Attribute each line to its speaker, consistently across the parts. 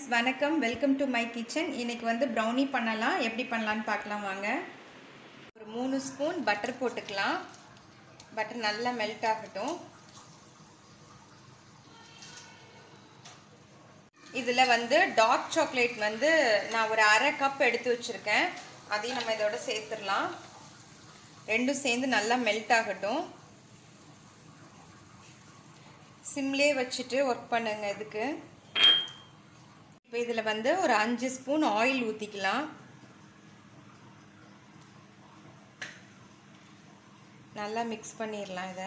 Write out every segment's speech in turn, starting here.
Speaker 1: friends வணக்கம் welcome to my kitchen இன்னைக்கு வந்து ப்ரௌனி பண்ணலாம் எப்படி பண்ணலான்னு பார்க்கலாம் வாங்க ஒரு மூணு ஸ்பூன் பட்டர் போட்டுக்கலாம் பட்டர் நல்லா மெல்ட் ஆகட்டும் இதில் வந்து டார்க் சாக்லேட் வந்து நான் ஒரு அரை கப் எடுத்து வச்சுருக்கேன் அதையும் நம்ம இதோட சேர்த்துடலாம் ரெண்டும் சேர்ந்து நல்லா மெல்ட் ஆகட்டும் சிம்லே வச்சுட்டு ஒர்க் பண்ணுங்க இதுக்கு இப்போ இதில் வந்து ஒரு அஞ்சு ஸ்பூன் ஆயில் ஊற்றிக்கலாம் நல்லா மிக்ஸ் பண்ணிடலாம் இதை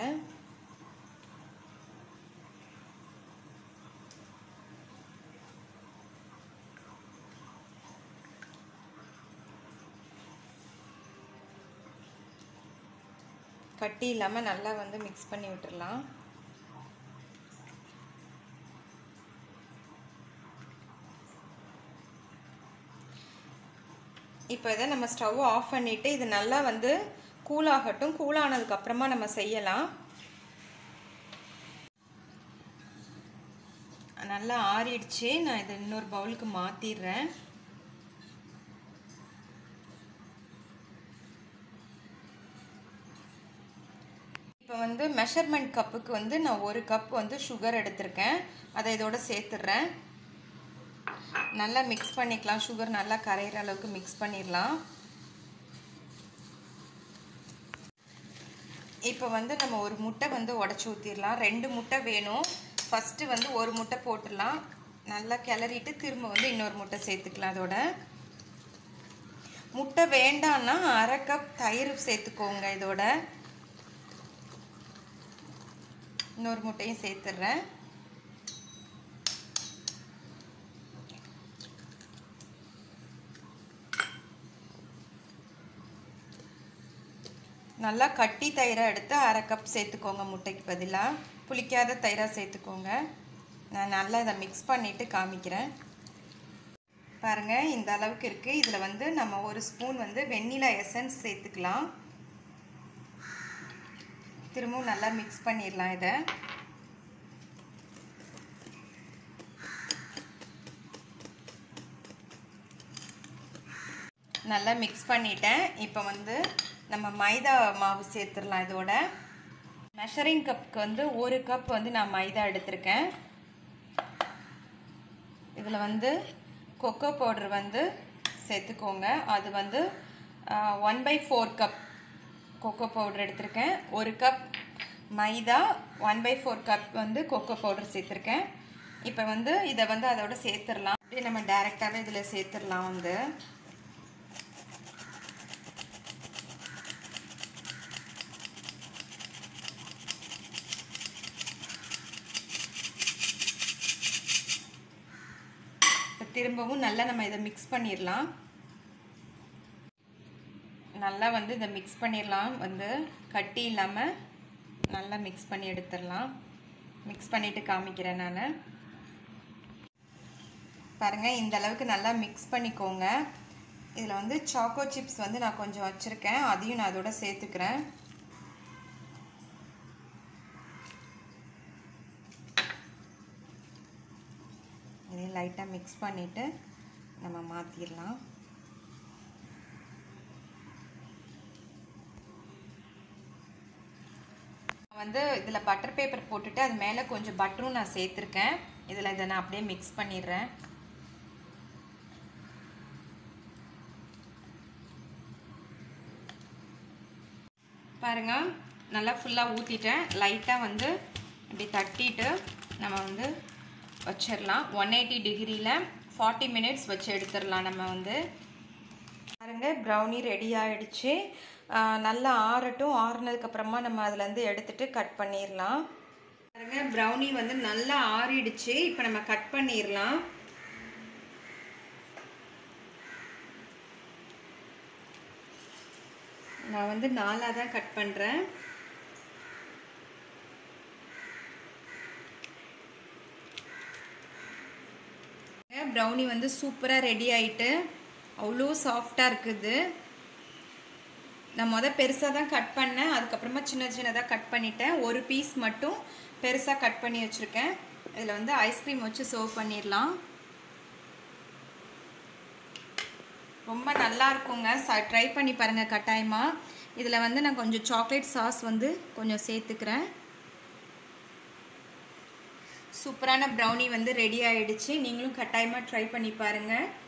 Speaker 1: கட்டி இல்லாமல் நல்லா வந்து மிக்ஸ் பண்ணி விட்டுடலாம் இப்போ இதை நம்ம ஸ்டவ் ஆஃப் பண்ணிவிட்டு இது நல்லா வந்து கூலாகட்டும் கூலானதுக்கப்புறமா நம்ம செய்யலாம் நல்லா ஆறிடுச்சு நான் இதை இன்னொரு பவுலுக்கு மாற்றிடுறேன் இப்போ வந்து மெஷர்மெண்ட் கப்புக்கு வந்து நான் ஒரு கப் வந்து சுகர் எடுத்திருக்கேன் அதை இதோட சேர்த்துடுறேன் நல்லா மிக்ஸ் பண்ணிக்கலாம் சுகர் நல்லா கரையிற அளவுக்கு மிக்ஸ் பண்ணிடலாம் இப்போ வந்து நம்ம ஒரு முட்டை வந்து உடச்சி ஊற்றிடலாம் ரெண்டு முட்டை வேணும் ஃபஸ்ட்டு வந்து ஒரு முட்டை போட்டுடலாம் நல்லா கிளறிட்டு திரும்ப வந்து இன்னொரு முட்டை சேர்த்துக்கலாம் அதோட முட்டை வேண்டான்னா அரை கப் தயிர் சேர்த்துக்கோங்க இதோட இன்னொரு முட்டையும் சேர்த்துட்றேன் நல்லா கட்டி தயிராக எடுத்து அரை கப் சேர்த்துக்கோங்க முட்டைக்கு பதிலாக புளிக்காத தயிராக சேர்த்துக்கோங்க நான் நல்லா இதை மிக்ஸ் பண்ணிவிட்டு காமிக்கிறேன் பாருங்கள் இந்த அளவுக்கு இருக்குது இதில் வந்து நம்ம ஒரு ஸ்பூன் வந்து வெண்ணிலா எசன்ஸ் சேர்த்துக்கலாம் திரும்பவும் நல்லா மிக்ஸ் பண்ணிடலாம் இதை நல்லா மிக்ஸ் பண்ணிட்டேன் இப்போ வந்து நம்ம மைதா மாவு சேர்த்துடலாம் இதோட மெஷரிங் கப்புக்கு வந்து ஒரு கப் வந்து நான் மைதா எடுத்திருக்கேன் இதில் வந்து கொக்கோ பவுடர் வந்து சேர்த்துக்கோங்க அது வந்து one by four cup cocoa powder எடுத்திருக்கேன் ஒரு கப் மைதா ஒன் பை ஃபோர் கப் வந்து கொக்கோ பவுடர் சேர்த்துருக்கேன் இப்போ வந்து இதை வந்து அதோட சேர்த்துடலாம் அப்படியே நம்ம டைரெக்டாகவே இதில் சேர்த்துடலாம் வந்து திரும்பவும் நல்லா நம்ம இதை மிக்ஸ் பண்ணிடலாம் நல்லா வந்து இதை மிக்ஸ் பண்ணிடலாம் வந்து கட்டி இல்லாமல் நல்லா மிக்ஸ் பண்ணி எடுத்துடலாம் மிக்ஸ் பண்ணிவிட்டு காமிக்கிறேன் நான் பாருங்கள் இந்த அளவுக்கு நல்லா மிக்ஸ் பண்ணிக்கோங்க இதில் வந்து சாக்கோ சிப்ஸ் வந்து நான் கொஞ்சம் வச்சுருக்கேன் அதையும் நான் அதோட சேர்த்துக்கிறேன் இதையும் லைட்டாக மிக்ஸ் பண்ணிவிட்டு நம்ம மாற்றிடலாம் வந்து இதில் பட்டர் பேப்பர் போட்டுட்டு அது மேலே கொஞ்சம் பட்டரும் நான் சேர்த்துருக்கேன் இதில் இதை நான் அப்படியே மிக்ஸ் பண்ணிடுறேன் பாருங்க நல்லா ஃபுல்லாக ஊற்றிட்டேன் லைட்டாக வந்து இப்படி தட்டிட்டு நம்ம வந்து வச்சிடலாம் ஒன் எயிட்டி டிகிரியில் ஃபார்ட்டி மினிட்ஸ் வச்சு எடுத்துடலாம் நம்ம வந்து பாருங்க ப்ரௌனி ரெடி ஆகிடுச்சு நல்லா ஆறட்டும் ஆறுனதுக்கப்புறமா நம்ம அதுலேருந்து எடுத்துகிட்டு கட் பண்ணிடலாம் பாருங்க ப்ரௌனி வந்து நல்லா ஆறிடுச்சு இப்போ நம்ம கட் பண்ணிடலாம் நான் வந்து நாலாக தான் கட் பண்ணுறேன் ப்ரௌனி வந்து சூப்பராக ரெடி ஆகிட்டு அவ்வளோ சாஃப்டாக இருக்குது நான் மொதல் பெருசாக தான் கட் பண்ணேன் அதுக்கப்புறமா சின்ன சின்னதாக கட் பண்ணிட்டேன் ஒரு பீஸ் மட்டும் பெருசாக கட் பண்ணி வச்சுருக்கேன் இதில் வந்து ஐஸ்கிரீம் வச்சு சர்வ் பண்ணிடலாம் ரொம்ப நல்லா இருக்குங்க ச ட்ரை பண்ணி பாருங்கள் கட்டாயமாக இதில் வந்து நான் கொஞ்சம் சாக்லேட் சாஸ் வந்து கொஞ்சம் சேர்த்துக்கிறேன் சூப்பரான ப்ரௌனி வந்து ரெடி ஆயிடுச்சு நீங்களும் கட்டாயமாக ட்ரை பண்ணி பாருங்கள்